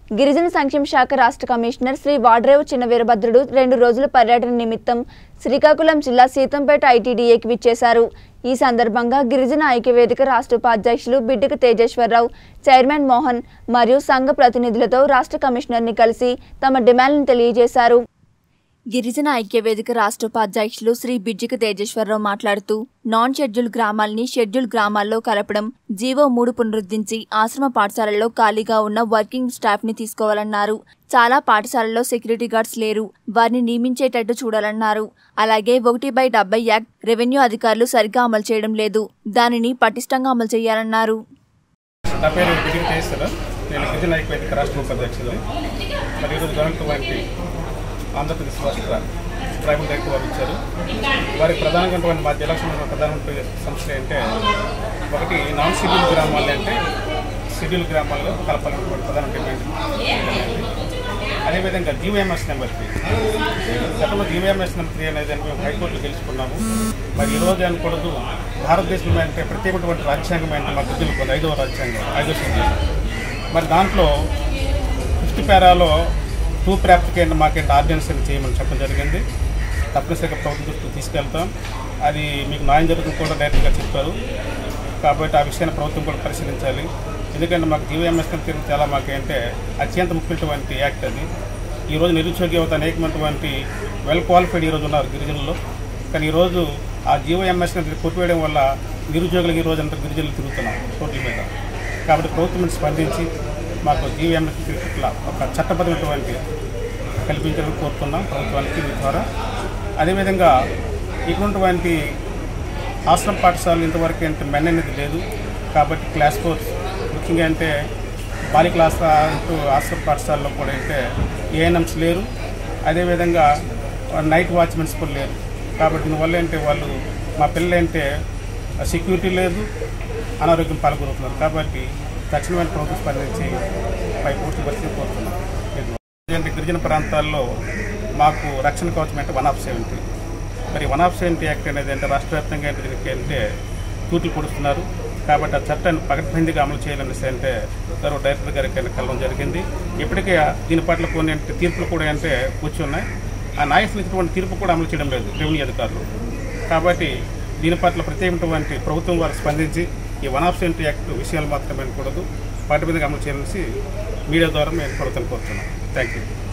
గిరిజన సంక్షేమ శాఖ రాష్ట్ర కమిషనర్ శ్రీ వాడ్రేవు చిన్న వీరభద్రుడు రెండు రోజుల పర్యటన నిమిత్తం శ్రీకాకుళం జిల్లా సీతంపేట ఐటీడీఏకి విచ్చేశారు ఈ సందర్భంగా గిరిజన ఐక్యవేదిక రాష్ట్ర ఉపాధ్యక్షులు బిడ్డక తేజేశ్వరరావు చైర్మన్ మోహన్ మరియు సంఘ ప్రతినిధులతో రాష్ట్ర కమిషనర్ని కలిసి తమ డిమాండ్లను తెలియజేశారు గిరిజన ఐక్యవేదిక రాష్ట్ర ఉపాధ్యక్షులు శ్రీ బిజ్జిక తేజేశ్వరరావు మాట్లాడుతూ నాన్ షెడ్యూల్ గ్రామాల్ని షెడ్యూల్ గ్రామాల్లో కలపడం జీవో మూడు పునరుద్ధరించి ఆశ్రమ పాఠశాలల్లో ఖాళీగా ఉన్న వర్కింగ్ స్టాఫ్ ని తీసుకోవాలన్నారు చాలా పాఠశాలల్లో సెక్యూరిటీ గార్డ్స్ లేరు వారిని నియమించేటట్టు చూడాలన్నారు అలాగే ఒకటి బై డెబ్బై యాక్ట్ రెవెన్యూ అధికారులు సరిగ్గా అమలు చేయడం లేదు దానిని పటిష్టంగా అమలు చేయాలన్నారు నా పేరు బిగిన్ చేస్తారు నేను గిరిజన ఐక్యవేదిక రాష్ట్ర ఉపాధ్యక్షులు మరి ఈరోజు జరుగుతున్నటువంటి ఆంధ్రప్రదేశ్ రాష్ట్ర ట్రైబల్ డైరెక్టర్ వారు ఇచ్చారు వారికి ప్రధానంగా మా జిల్లాకు సంబంధించిన ప్రధానమైన సమస్యలు ఏంటంటే ఒకటి నాన్ షెడ్యూల్ గ్రామాలు అంటే షెడ్యూల్ గ్రామాల్లో కలపాలన్నటువంటి ప్రధాన డిమాండ్ అదేవిధంగా జీవోఎంఎస్ నెంబర్ త్రీ గతంలో జీవోఎంఎస్ నెంబర్ త్రీ అనేది మేము హైకోర్టులో తెలుసుకున్నాము మరి ఈ రోజు అనకూడదు భారతదేశంలో అంటే ప్రత్యేకమైనటువంటి రాజ్యాంగం అంటే మా గుర్తులు ఐదవ రాజ్యాంగం ఐదవ షెడ్యూల్ మరి దాంట్లో ఫిఫ్త్ పేరాలో టూ ప్రాప్తికి ఏంటి మాకేంటి ఆర్డినెన్స్ అని చేయమని చెప్పడం జరిగింది తప్పనిసరిగా ప్రభుత్వం దృష్టికి తీసుకెళ్తాం అది మీకు న్యాయం జరుగుతుంది కూడా డైరెక్ట్గా చెప్పారు కాబట్టి ఆ విషయాన్ని ప్రభుత్వం కూడా పరిశీలించాలి ఎందుకంటే మాకు జీవోఎంఎస్ తీరు చాలా మాకేంటే అత్యంత ముఖ్యమైనటువంటి యాక్ట్ అది ఈరోజు నిరుద్యోగ యువత అనేకమైనటువంటి వెల్ క్వాలిఫైడ్ ఈరోజు ఉన్నారు గిరిజనుల్లో కానీ ఈరోజు ఆ జీవోఎంఎస్ కొట్టివేయడం వల్ల నిరుద్యోగులకు ఈరోజు అంతా గిరిజనులు తిరుగుతున్నాం రోడ్ల మీద కాబట్టి ప్రభుత్వం స్పందించి మాకు జీవోఎంఎస్ ఇట్లా ఒక చట్టబద్ధమైనటువంటి కల్పించాలని కోరుతున్నాం ప్రభుత్వానికి మీ ద్వారా అదేవిధంగా ఇటువంటి ఆశ్రమ పాఠశాలలు ఇంతవరకు అంటే మెన్ అనేది లేదు కాబట్టి క్లాస్ ఫోర్స్ ముఖ్యంగా అంటే బాలి క్లాస్ అంటూ ఆశ్రమ పాఠశాలలో కూడా అంటే ఏఎన్ఎంస్ లేరు అదేవిధంగా నైట్ వాచ్మెన్స్ కూడా లేరు కాబట్టి దీనివల్ల అంటే వాళ్ళు మా పిల్లలు అంటే సెక్యూరిటీ లేదు అనారోగ్యం పాల్గొనుతున్నారు కాబట్టి తక్షణమైన ప్రభుత్వం స్పందించి పై పూర్తి పరిస్థితి కోరుతున్నాం అంటే గిరిజన ప్రాంతాల్లో మాకు రక్షణ కవచం అంటే వన్ ఆఫ్ సెవెంటీ మరి వన్ ఆఫ్ సెవెంటీ యాక్ట్ అనేది అంటే రాష్ట్ర వ్యాప్తంగా అంటే దీనికి అంటే తూట్లు పొడుస్తున్నారు కాబట్టి ఆ చట్టాన్ని పకడ్బందీగా అమలు చేయాలనేసి అంటే గౌరవ డైరెక్టర్ గారికి ఆయన కలవడం జరిగింది ఇప్పటికే దీని పట్ల కొన్ని అంటే తీర్పులు కూడా అంటే వచ్చి ఉన్నాయి ఆ న్యాయస్థానం ఇచ్చినటువంటి తీర్పు కూడా అమలు చేయడం లేదు రెవెన్యూ అధికారులు కాబట్టి దీని పట్ల ప్రత్యేకమైనటువంటి ప్రభుత్వం వారు స్పందించి ఈ వన్ ఆఫ్ సెవెంటీ యాక్ట్ విషయాలు మాత్రమే అనకూడదు వాటి మీద అమలు చేయాలనేసి మీడియా ద్వారా మేము ప్రభుత్వం కోరుతున్నాం థ్యాంక్ యూ